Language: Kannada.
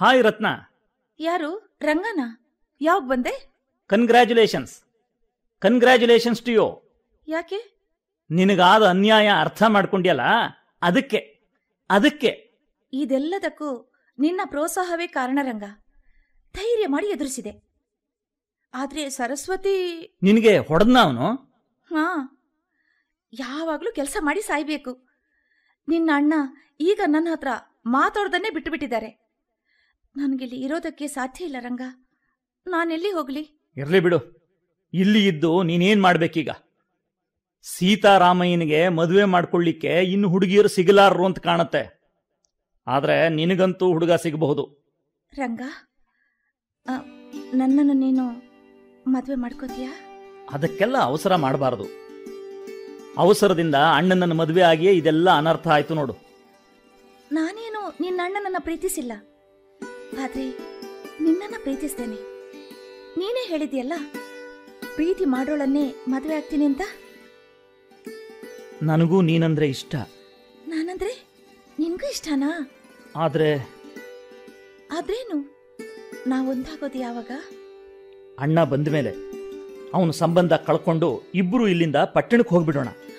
ಹಾಯ್ ರತ್ನ ಯಾರು ರಂಗನ ಯಾವಾಗ ಬಂದೆ ಕನ್ಗ್ರ್ಯಾಚುಲೇಷನ್ಸ್ ಕನ್ಗ್ರ್ಯಾಚುಲೇಷನ್ಸ್ ಟು ಯು ಯಾಕೆ ನಿನಗಾದ ಅನ್ಯಾಯ ಅರ್ಥ ಮಾಡ್ಕೊಂಡ್ಯಲ್ಲ ಅದಕ್ಕೆ ಅದಕ್ಕೆ ಇದೆಲ್ಲದಕ್ಕೂ ನಿನ್ನ ಪ್ರೋತ್ಸಾಹವೇ ಕಾರಣ ರಂಗ ಧೈರ್ಯ ಮಾಡಿ ಎದುರಿಸಿದೆ ಆದ್ರೆ ಸರಸ್ವತಿ ನಿನಗೆ ಹೊಡೆದ್ನ ಅವನು ಹಾ ಯಾವಾಗ್ಲೂ ಕೆಲಸ ಮಾಡಿ ಸಾಯ್ಬೇಕು ನಿನ್ನ ಅಣ್ಣ ಈಗ ನನ್ನ ಹತ್ರ ಮಾತಾಡ್ದನ್ನೇ ಬಿಟ್ಟು ಬಿಟ್ಟಿದ್ದಾರೆ ನನಗಿಲ್ಲಿ ಇರೋದಕ್ಕೆ ಸಾಧ್ಯ ಇಲ್ಲ ರಂಗ ನಾನೆಲ್ಲಿ ಹೋಗ್ಲಿ ಇರ್ಲಿ ಬಿಡು ಇಲ್ಲಿ ಇದ್ದು ನೀನೇನ್ ಮಾಡ್ಬೇಕೀಗ ಸೀತಾರಾಮಯ್ಯನಿಗೆ ಮದುವೆ ಮಾಡ್ಕೊಳ್ಳಿಕ್ಕೆ ಇನ್ನು ಹುಡುಗಿಯರು ಸಿಗಲಾರರು ಅಂತ ಕಾಣತ್ತೆ ಆದ್ರೆ ನಿನಗಂತೂ ಹುಡುಗ ಸಿಗಬಹುದು ರಂಗ ಆ, ನನ್ನನ್ನು ನೀನು ಮದುವೆ ಮಾಡ್ಕೋತೀಯಾ ಅದಕ್ಕೆಲ್ಲ ಅವಸರ ಮಾಡಬಾರದು ಅವಸರದಿಂದ ಅಣ್ಣನನ್ನ ಮದುವೆ ಆಗಿಯೇ ಇದೆಲ್ಲ ಅನರ್ಥ ಆಯ್ತು ನೋಡು ನಾನೇನು ನಿನ್ನ ಅಣ್ಣನನ್ನ ಪ್ರೀತಿಸಿಲ್ಲ ಆದ್ರೆ ನಿನ್ನನ್ನ ಪ್ರೀತಿಸ್ತೇನೆ ನೀನೇ ಹೇಳಿದ್ಯಲ್ಲ ಪ್ರೀತಿ ಮಾಡೋಳನ್ನೇ ಮದುವೆ ಆಗ್ತೀನಿ ಅಂತ ನನಗೂ ನೀನಂದ್ರೆ ಇಷ್ಟ ನಾನಂದ್ರೆ ನಿನ್ಗೂ ಇಷ್ಟನಾ ಆದ್ರೆ ಆದ್ರೇನು ನಾವೊಂದಾಗೋದು ಯಾವಾಗ ಅಣ್ಣ ಬಂದ ಮೇಲೆ ಅವನು ಸಂಬಂಧ ಕಳ್ಕೊಂಡು ಇಬ್ಬರು ಇಲ್ಲಿಂದ ಪಟ್ಟಣಕ್ಕೆ ಹೋಗ್ಬಿಡೋಣ